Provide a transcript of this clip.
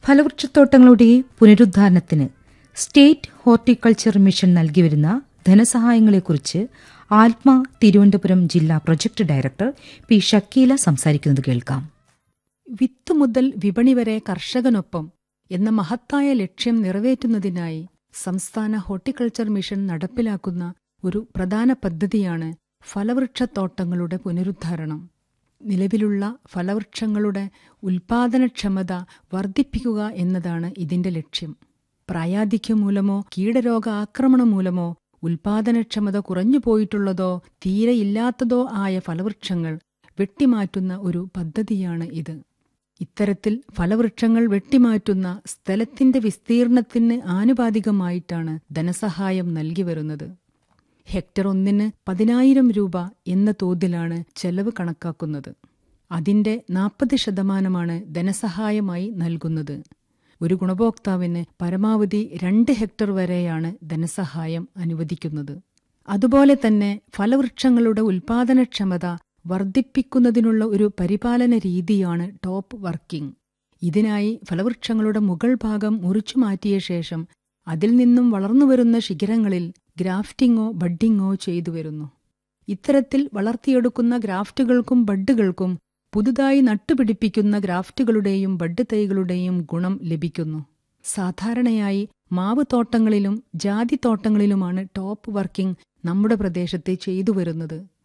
ഫലവൃക്ഷത്തോട്ടങ്ങളുടെ പുനരുദ്ധാരണത്തിന് state horticulture mission നൽകിവരുന്ന ധനസഹായങ്ങളെക്കുറിച്ച് ആത്മ തിരുവനന്തപുരം ജില്ലാ പ്രൊജക്ട് ഡയറക്ടർ പി ഷക്കീല സംസാരിക്കുന്നത് കേൾക്കാം വിത്ത് മുതൽ വിപണി വരെ കർഷകനൊപ്പം എന്ന മഹത്തായ ലക്ഷ്യം നിറവേറ്റുന്നതിനായി സംസ്ഥാന ഹോർട്ടിക്കൾച്ചർ മിഷൻ നടപ്പിലാക്കുന്ന ഒരു പ്രധാന പദ്ധതിയാണ് ഫലവൃക്ഷത്തോട്ടങ്ങളുടെ പുനരുദ്ധാരണം നിലവിലുള്ള ഫലവൃക്ഷങ്ങളുടെ ഉൽപാദനക്ഷമത വർദ്ധിപ്പിക്കുക എന്നതാണ് ഇതിന്റെ ലക്ഷ്യം പ്രായാധിക്യം മൂലമോ കീടരോഗ ആക്രമണം മൂലമോ ഉൽപാദനക്ഷമത കുറഞ്ഞു പോയിട്ടുള്ളതോ തീരെ ഇല്ലാത്തതോ ആയ ഫലവൃക്ഷങ്ങൾ വെട്ടിമാറ്റുന്ന ഒരു പദ്ധതിയാണ് ഇത് ഇത്തരത്തിൽ ഫലവൃക്ഷങ്ങൾ വെട്ടിമാറ്റുന്ന സ്ഥലത്തിന്റെ വിസ്തീർണത്തിന് ആനുപാതികമായിട്ടാണ് ധനസഹായം നൽകി വരുന്നത് ഹെക്ടർ ഒന്നിന് പതിനായിരം രൂപ എന്ന തോതിലാണ് ചെലവ് കണക്കാക്കുന്നത് അതിന്റെ നാൽപ്പത് ശതമാനമാണ് ധനസഹായമായി നൽകുന്നത് ഒരു ഗുണഭോക്താവിന് പരമാവധി രണ്ട് ഹെക്ടർ വരെയാണ് ധനസഹായം അനുവദിക്കുന്നത് അതുപോലെ തന്നെ ഫലവൃക്ഷങ്ങളുടെ ഉൽപാദനക്ഷമത വർദ്ധിപ്പിക്കുന്നതിനുള്ള ഒരു പരിപാലന രീതിയാണ് ടോപ്പ് വർക്കിംഗ് ഇതിനായി ഫലവൃക്ഷങ്ങളുടെ മുകൾ ഭാഗം മുറിച്ചു മാറ്റിയ ശേഷം അതിൽ നിന്നും വളർന്നുവരുന്ന ശിഖരങ്ങളിൽ ഗ്രാഫ്റ്റിംഗോ ബഡ്ഡിങ്ങോ ചെയ്തു വരുന്നു ഇത്തരത്തിൽ വളർത്തിയെടുക്കുന്ന ഗ്രാഫ്റ്റുകൾക്കും ബഡ്ഡുകൾക്കും പുതുതായി നട്ടുപിടിപ്പിക്കുന്ന ഗ്രാഫ്റ്റുകളുടെയും ബഡ് തൈകളുടെയും ഗുണം ലഭിക്കുന്നു സാധാരണയായി മാവ് തോട്ടങ്ങളിലും ജാതി തോട്ടങ്ങളിലുമാണ് ടോപ്പ് വർക്കിംഗ് നമ്മുടെ പ്രദേശത്തെ ചെയ്തു വരുന്നത്